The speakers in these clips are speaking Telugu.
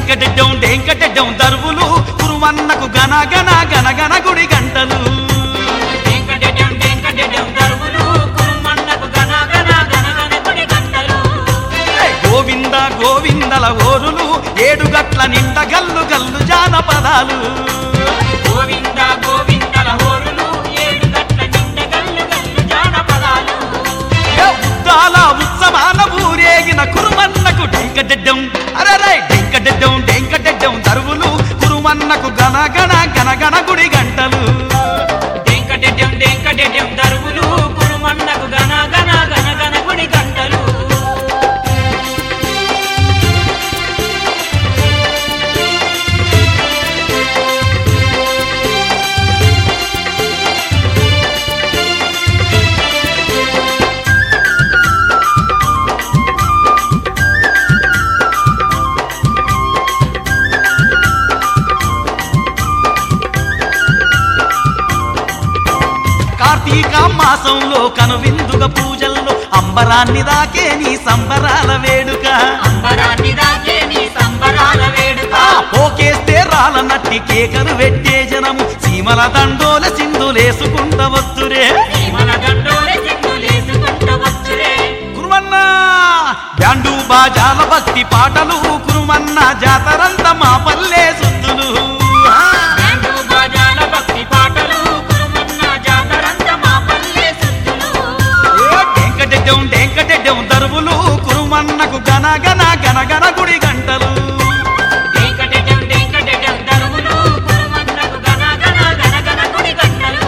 డెంకటెడ్డం డెంకటెడ్డం దరువులు కురుమన్నకు గన గన గన గన గుడి గంటలు వెంకటేటం వెంకటేటం దరువులు కురుమన్నకు గన గన గన గన గుడి గంటలు ఏ గోవింద గోవిందల ఓరులు ఏడు గట్ల నిండ గల్లు గల్లు జానపదాలు గోవింద గోవిందల హోరులు ఏడు గట్ల నిండ గల్లు గల్లు జానపదాలు ఏ ఉద్దాల ఉత్సవాల ఊరేగిన కురుమన్నకు డెంకటెడ్డం అరరే డెంకటెడ్డం డెంకటెడ్డం దరువులు కురుమన్నకు గన గన గన గన గుడి గంటలు వెంకటేటం వెంకటేటం దరువులు కురుమన్నకు గన గన గన గన గుడి గంటలు కార్తీక మాసంలో కనువిందుగ పూజల్లో అంబరాన్ని దాకే నీ సంబరాల వేడుక అంబరాన్ని దాకే నీ సంబరాల వేడుక ఆ పోకేస్తే రాల నట్టి కేకలు పెట్టే జనము సీమల దండోల సింధులేసుకుంట వత్తురే మన దండోల చిందులేసుకుంట వచ్చురే కురుమన్న బ్యాండు బాజాల భక్తి పాటలు కురుమన్న జాతరంత మా పల్లె సుద్దులు బ్యాండు బాజాల భక్తి పాటలు కురుమన్న జాతరంత మా పల్లె సుత్తులు డెంకటెడ్డం డెంకటెడ్డం దరువులు కురుమన్నకు గన గన గన గన గుడి గంటలు వెంకటేటం వెంకటేటం దరువులు కురుమన్నకు గన గన గన గన గుడి గంటలు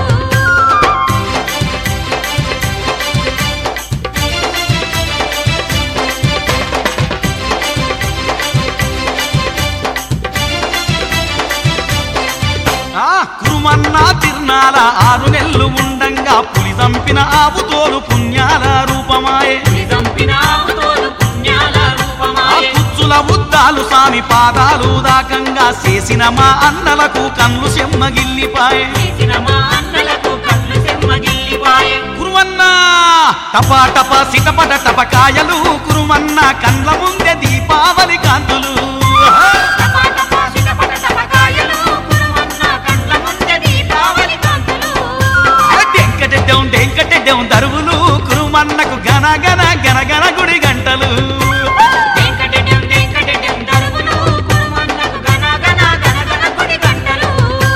ఆ కురుమన్న తిర్నాల ఆరు నెల్లు ఉండంగా పులి చంపిన ఆవు తోలు పుణ్యాల రూపమాయే చంపిన తోలు పుణ్యాల ఆ రూపమాయే కుచ్చుల ఉద్దాలు సామి పాదాలు దాకంగా చేసిన మా అన్నలకు కన్ను సెమ్మగిల్లిపాయే చేసిన మా అన్నలకు కళ్ళు సెమ్మగిల్లిపాయే కురుమన్న టపా టపా సిటపట టపకాయలు కురుమన్న కండ్ల ముందే దీపావళి కాంతులు టపా టపా చిటపట టపకాయలు కురుమన్న కండ్ల ముందే దీపావళి కాంతులు డెంకటెడ్డం డెంకటెడ్డం దరువులు కురుమన్నకు గన గన గన గన గుడి గంటలు వెంకటేటం వెంకటేటం దరువులు కురుమన్నకు గన గన గన గన గుడి గంటలు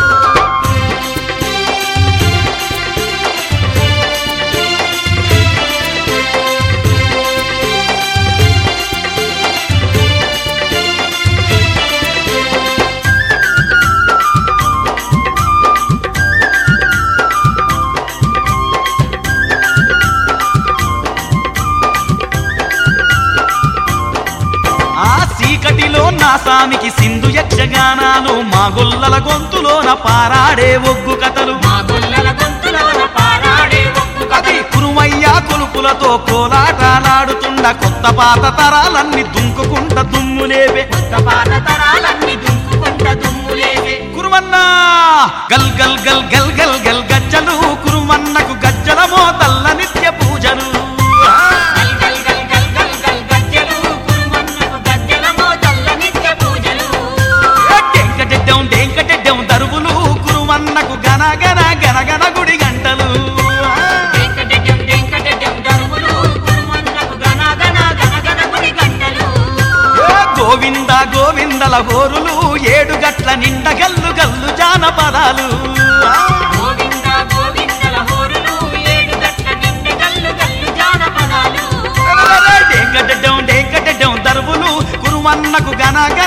ఆ సీకటిలో నా సామికి సింధు యక్షగానాలు మా గొల్లల గొంతులోన పారాడే ఒగ్గు కథలు మా గొల్లల గొంతులోన పారాడే ఒక్కు అది కురుమయ్య కొలుపులతో కోలాటాలాడుతుండ కొత్త పాత తరాలన్నీ దుంకుకుంట దుమ్ములేవే కొత్త పాత తరాలన్నీ దుంకుకుంట దుమ్ములేసే కురుమన్న గల్ గల్ గల్ గల్ గల్ గల్ గజ్జలు కురుమన్నకు గజ్జల మోతల్ల నిత్య పూజలు గల్ గల్ గల్ గల్ గల్ గల్ గజ్జలు కురుమన్నకు గజ్జల మోతల్ల నిత్య పూజలు డెంకటెడ్డం డెంకటెడ్డం దరువులు కురుమన్నకు గన గన గన గన గుడి గంటలు వెంకటేటం వెంకటేటం దరువులు కురుమన్నకు గన గన గన గన గుడి గంటలు ఏ గోవింద గోవిందల హోరులు ఏడు గట్ల నిండ గల్లు గల్లు జానపదాలు గోవింద గోవిందల హోరులు ఏడు గట్ల నిండ గల్లు గల్లు జానపదాలు డెంకటెడ్డం డెంకటెడ్డం దరువులు కురుమన్నకు గన గన